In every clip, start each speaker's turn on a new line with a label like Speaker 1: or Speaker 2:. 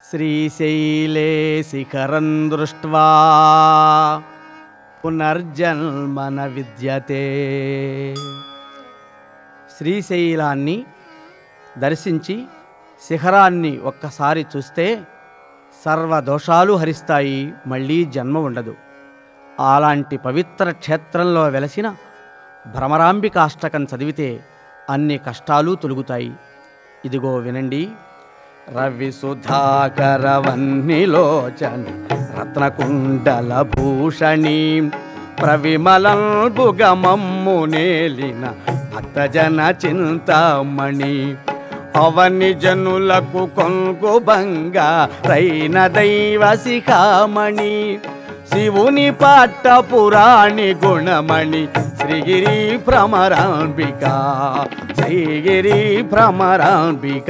Speaker 1: శ్రీశైలే శిఖరం దృష్ట్వా పునర్జన్మన విద్యతే శ్రీశైలాన్ని దర్శించి శిఖరాన్ని ఒక్కసారి చూస్తే సర్వ దోషాలు హరిస్తాయి మళ్ళీ జన్మ ఉండదు అలాంటి పవిత్ర క్షేత్రంలో వెలసిన భ్రమరాంబికాష్టకం చదివితే అన్ని కష్టాలు తొలుగుతాయి ఇదిగో వినండి రవి సుధాకర వన్నిలోచని రత్నకుండల భూషణి ప్రవిమలంబుగమమ్ము నేలిన భక్తజన చింతామణి అవని జనులకు కొంగు బంగా రైన దైవ శిఖామణి శివుని పట్ట పురాణి గుణమణి శ్రీగిరి భ్రమరాంబిక శ్రీగిరి భ్రమరాంబిక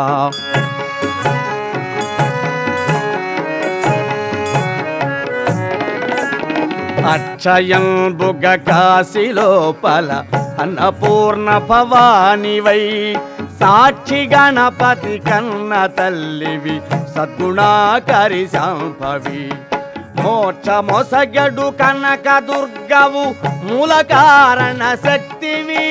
Speaker 1: అక్షయం బుగ కాశీ లోపల అన్నపూర్ణ భవానివై సాక్షి గణపతి కన్న తల్లివి సద్గుణాకరి శాంభవి మోక్ష మొసగడు కనక దుర్గవు మూల కారణ శక్తివి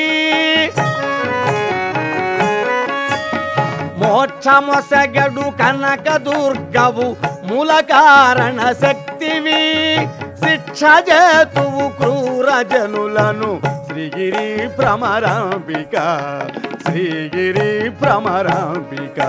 Speaker 1: మోక్షమొసగడు కనక దుర్గవు మూల కారణ శక్తివి శిక్ష జేతువు క్రూర జనులను శ్రీగిరి భ్రమరాంబిక శ్రీగిరి భ్రమరాంబిక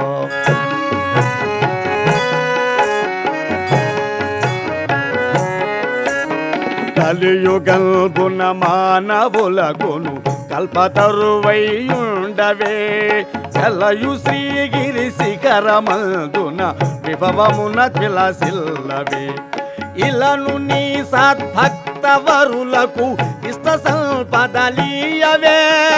Speaker 1: కలియుగల్బున మానవులకును కల్పతరువైయుండవే చలయు శ్రీగిరి శిఖరమందున విభవమున విలసిల్లవే ఇలను నీ సద్భక్త వరులకు ఇష్ట సంపదలీయవే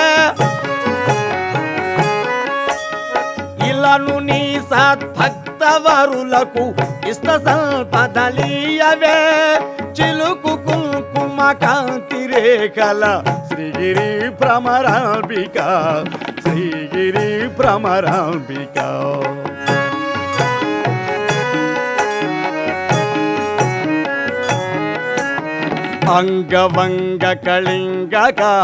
Speaker 1: ఇలను నీ సద్భక్త వరులకు ఇష్ట సంపదలీయవే చిలుకు కుంకుమ కాంతి రేఖల శ్రీగిరి భ్రమరాంబిక శ్రీగిరి భ్రమరాంబిక అంగవంగ కళింగ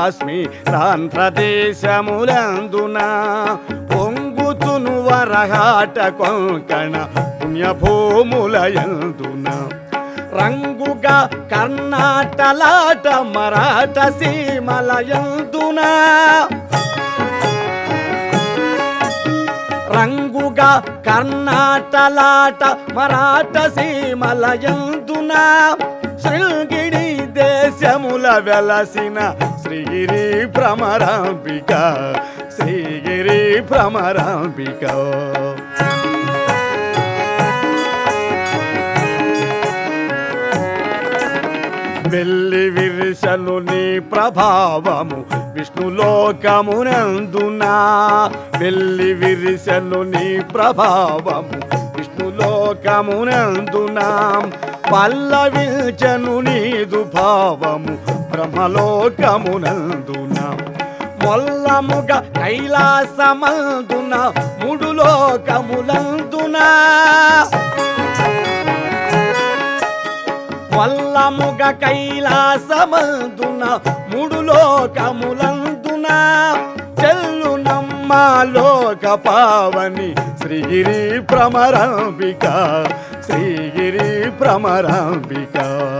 Speaker 1: కాశ్మీరాంధ్రదేశములందున పొంగుతును వరహాట కొంకణ పుణ్యభూములయందున రంగుగా కర్ణాటలాట మరాఠ సీమలయందున రంగుగా కర్ణాటలాట మరాఠ సీమలయందున శృంగిడి దేశముల వెలసిన శ్రీగిరి భ్రమరాంబిక శ్రీగిరి భ్రమరాంబిక వెళ్ళి విర్షను నీ ప్రభావము విష్ణులోకమునందున వెళ్ళి విర్షను నీ ప్రభావము విష్ణులోకమునందున పల్లవిల్చను నీదు భావము బ్రహ్మలోకమునందున మొల్లముగ కైలాసమందున మూడు లోకములందున వల్లముగ కైలాసమందున మూడు లోకములందున చెల్లు నమ్మలోక పావని శ్రీగిరి భ్రమరాంబిక శ్రీగిరి భ్రమరాంబిక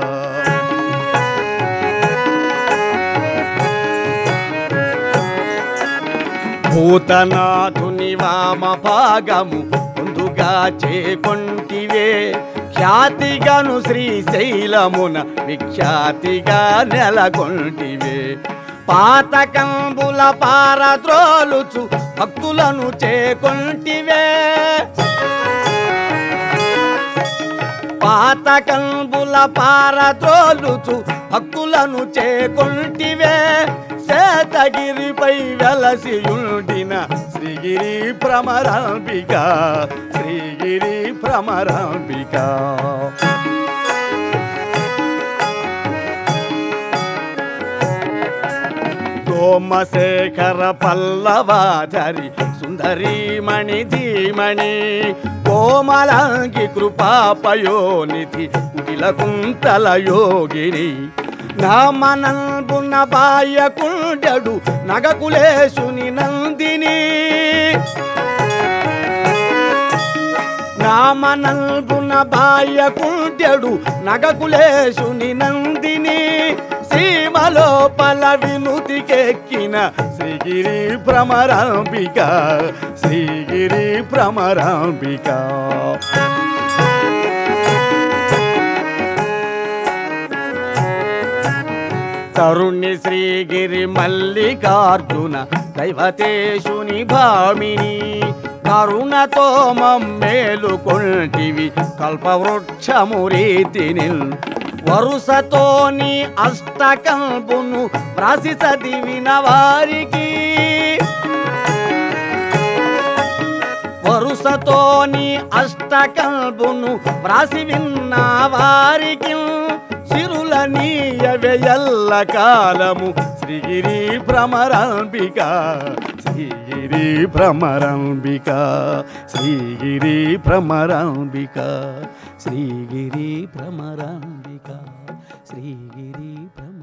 Speaker 1: భూతనాథుని వామ భాగము ముందుగా చేకొంటివే ఖ్యాతిగాను శ్రీశైలమున విఖ్యాతిగా నెలకొంటివే పాతకంబుల పారద్రోలుచు భక్తులను చేకొంటివే పాతకంబుల పారద్రోలుచు భక్తులను చేకొంటివే శేతగిరిపై వెలసి ఉండిన శ్రీగిరి భ్రమరాంబిక శ్రీగిరి భ్రమరాంబిక సోమశేఖర పల్లవాధరి సుందరీమణి ధీమణి కోమలాంగి కృపాపయోనిధి కుటిల కుంతల యోగిని నామనంబున బాయకుండడు నగకులేశుని నందిని నామనంబున బాయకుండెడు నగకులేశుని నందిని సీమలోపల వినుతికెక్కిన శ్రీగిరి భ్రమరాంబిక శ్రీగిరి భ్రమరాంబిక తరుణి శ్రీగిరి మల్లికార్జున దైవతేశుని భామిని కరుణతో మమ్మేలు కొంటివి కల్పవృక్షము రీతిని వరుసతోని అష్టకంబును వ్రాసి చదివిన వారికి వరుసతోని అష్టకంబును వ్రాసి విన్న వారికి సిరుల నీయవే ఎల్ల కాలము శ్రీగిరి భ్రమరాంబిక శ్రీగిరి భ్రమరాంబిక శ్రీగిరి భ్రమరాంబిక శ్రీగిరి భ్రమరాంబిక శ్రీగిరి భ్రమ